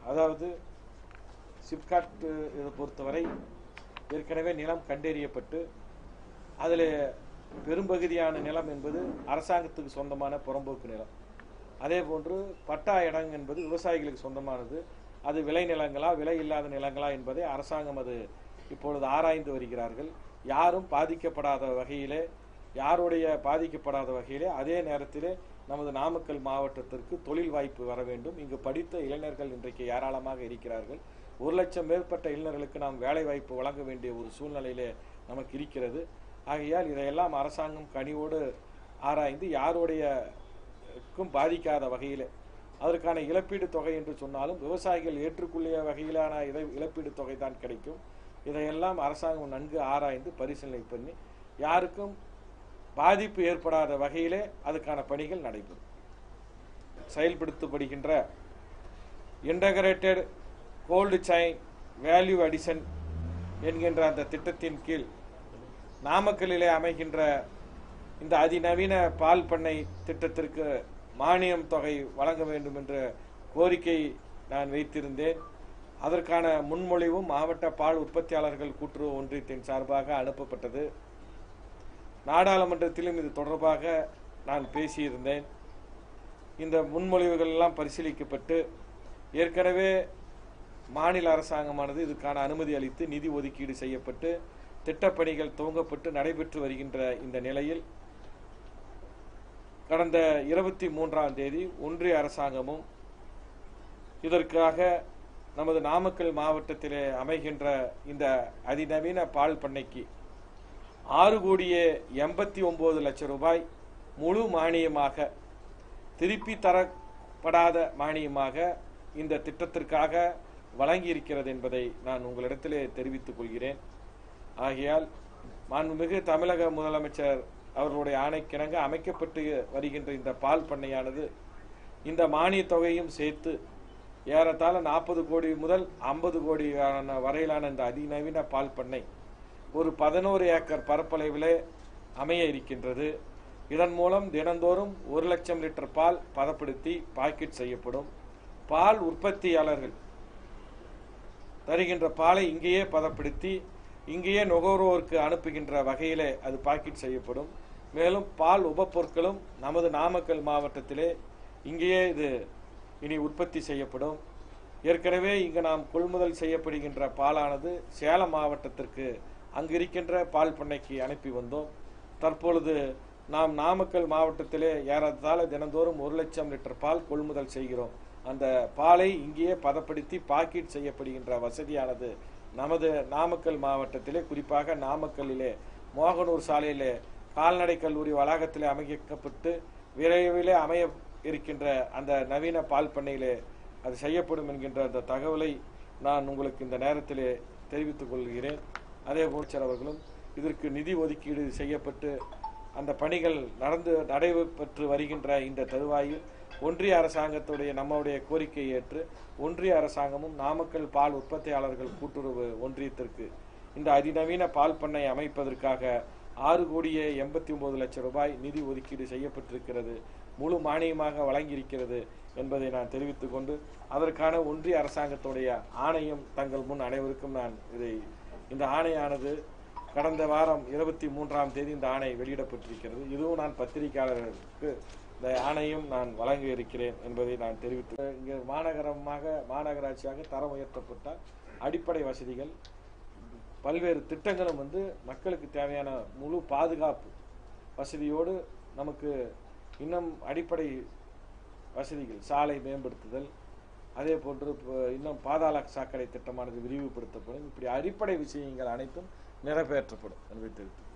அதாவது சிப்காட் இதை பொறுத்தவரை ஏற்கனவே நிலம் கண்டறியப்பட்டு அதில் பெரும்பகுதியான நிலம் என்பது அரசாங்கத்துக்கு சொந்தமான புறம்போக்கு நிலம் அதே போன்று பட்டா இடம் என்பது விவசாயிகளுக்கு சொந்தமானது அது விளை நிலங்களா விலை இல்லாத நிலங்களா என்பதை அரசாங்கம் அது இப்பொழுது ஆராய்ந்து வருகிறார்கள் யாரும் பாதிக்கப்படாத வகையிலே யாருடைய பாதிக்கப்படாத வகையிலே அதே நேரத்திலே நமது நாமக்கல் மாவட்டத்திற்கு தொழில் வாய்ப்பு வர வேண்டும் இங்கு படித்த இளைஞர்கள் இன்றைக்கு ஏராளமாக இருக்கிறார்கள் ஒரு லட்சம் மேற்பட்ட இளைஞர்களுக்கு நாம் வேலை வாய்ப்பு வழங்க வேண்டிய ஒரு சூழ்நிலையிலே நமக்கு இருக்கிறது ஆகையால் இதையெல்லாம் அரசாங்கம் கனிவோடு ஆராய்ந்து யாருடைய க்கும் பாதிக்காத வகையில் அதற்கான இழப்பீடு தொகை என்று சொன்னாலும் விவசாயிகள் ஏற்றுக்கொள்ளிய வகையிலான இதை இழப்பீடு தொகை தான் கிடைக்கும் இதையெல்லாம் அரசாங்கம் நன்கு ஆராய்ந்து பரிசீலனை பண்ணி யாருக்கும் பாதிப்பு ஏற்படாத வகையிலே அதுக்கான பணிகள் நடைபெறும் செயல்படுத்தப்படுகின்ற integrated cold chain value addition என்கின்ற அந்த திட்டத்தின் கீழ் நாமக்கல்லிலே அமைகின்ற இந்த அதிநவீன பால் பண்ணை திட்டத்திற்கு மானியம் தொகை வழங்க வேண்டும் என்ற கோரிக்கை நான் வைத்திருந்தேன் அதற்கான முன்மொழிவும் மாவட்ட பால் உற்பத்தியாளர்கள் கூட்டுறவு ஒன்றியத்தின் சார்பாக அனுப்பப்பட்டது நாடாளுமன்றத்திலும் இது தொடர்பாக நான் பேசியிருந்தேன் இந்த முன்மொழிவுகள் எல்லாம் பரிசீலிக்கப்பட்டு ஏற்கனவே மாநில அரசாங்கமானது இதுக்கான அனுமதி அளித்து நிதி ஒதுக்கீடு செய்யப்பட்டு திட்டப்பணிகள் துவங்கப்பட்டு நடைபெற்று வருகின்ற இந்த நிலையில் கடந்த இருபத்தி மூன்றாம் தேதி ஒன்றிய அரசாங்கமும் இதற்காக நமது நாமக்கல் மாவட்டத்திலே அமைகின்ற இந்த அதிநவீன பால் பண்ணைக்கு ஆறு கோடியே எண்பத்தி ஒன்பது லட்சம் ரூபாய் முழு மானியமாக திருப்பி தரப்படாத மானியமாக இந்த திட்டத்திற்காக வழங்கியிருக்கிறது என்பதை நான் உங்களிடத்திலே தெரிவித்துக் கொள்கிறேன் ஆகையால் மாண்புமிகு தமிழக முதலமைச்சர் அவர்களுடைய ஆணைக்கிணங்க அமைக்கப்பட்டு வருகின்ற இந்த பால் பண்ணையானது இந்த மானிய தொகையும் சேர்த்து ஏறத்தாழ நாற்பது கோடி முதல் ஐம்பது கோடி வரையிலான இந்த அதிநவீன பால் பண்ணை ஒரு பதினோரு ஏக்கர் பரப்பளவிலே அமைய இருக்கின்றது இதன் மூலம் தினந்தோறும் ஒரு லட்சம் லிட்டர் பால் பதப்படுத்தி பாக்கெட் செய்யப்படும் பால் உற்பத்தியாளர்கள் தருகின்ற பாலை இங்கேயே பதப்படுத்தி இங்கேயே நுகர்வோருக்கு அனுப்புகின்ற வகையிலே அது பாக்கெட் செய்யப்படும் மேலும் பால் உபப்பொருட்களும் நமது நாமக்கல் மாவட்டத்திலே இங்கேயே இது இனி உற்பத்தி செய்யப்படும் ஏற்கனவே இங்கு நாம் கொள்முதல் செய்யப்படுகின்ற பாலானது சேலம் மாவட்டத்திற்கு அங்கு இருக்கின்ற பால் பண்ணைக்கு அனுப்பி வந்தோம் தற்பொழுது நாம் நாமக்கல் மாவட்டத்திலே ஏறத்தாழ தினந்தோறும் ஒரு லட்சம் லிட்டர் பால் கொள்முதல் செய்கிறோம் அந்த பாலை இங்கேயே பதப்படுத்தி பாக்கெட் செய்யப்படுகின்ற வசதியானது நமது நாமக்கல் மாவட்டத்திலே குறிப்பாக நாமக்கல்லிலே மோகனூர் சாலையிலே கால்நடை கல்லூரி வளாகத்திலே அமைக்கப்பட்டு விரைவிலே அமைய இருக்கின்ற அந்த நவீன பால் பண்ணையிலே அது செய்யப்படும் என்கின்ற அந்த தகவலை நான் உங்களுக்கு இந்த நேரத்திலே தெரிவித்துக் கொள்கிறேன் அதே போல் அவர்களும் இதற்கு நிதி ஒதுக்கீடு செய்யப்பட்டு அந்த பணிகள் நடந்து நடைபெற்று வருகின்ற இந்த தருவாயில் ஒன்றிய அரசாங்கத்துடைய நம்முடைய கோரிக்கையை ஏற்று ஒன்றிய அரசாங்கமும் நாமக்கல் பால் உற்பத்தியாளர்கள் கூட்டுறவு ஒன்றியத்திற்கு இந்த அதிநவீன பால் பண்ணை அமைப்பதற்காக ஆறு கோடியே எண்பத்தி ஒன்பது லட்சம் ரூபாய் நிதி ஒதுக்கீடு செய்யப்பட்டிருக்கிறது முழு மானியமாக வழங்கியிருக்கிறது என்பதை நான் தெரிவித்துக் கொண்டு அதற்கான ஒன்றிய அரசாங்கத்துடைய ஆணையம் தங்கள் முன் அனைவருக்கும் நான் இதை இந்த ஆணையானது கடந்த வாரம் இருபத்தி மூன்றாம் தேதி இந்த ஆணை வெளியிடப்பட்டிருக்கிறது இதுவும் நான் பத்திரிகையாளர்களுக்கு இந்த ஆணையும் நான் வழங்க இருக்கிறேன் என்பதை நான் தெரிவித்து இங்கே மாநகரமாக மாநகராட்சியாக தரம் உயர்த்தப்பட்ட அடிப்படை வசதிகள் பல்வேறு திட்டங்களும் வந்து மக்களுக்கு தேவையான முழு பாதுகாப்பு வசதியோடு நமக்கு இன்னும் அடிப்படை வசதிகள் சாலை மேம்படுத்துதல் அதே போன்று இப்போ இன்னும் பாதாள சாக்கடை திட்டமானது விரிவுபடுத்தப்படும் இப்படி அடிப்படை விஷயங்கள் அனைத்தும் நிறைவேற்றப்படும் என்பதை தெரிவித்து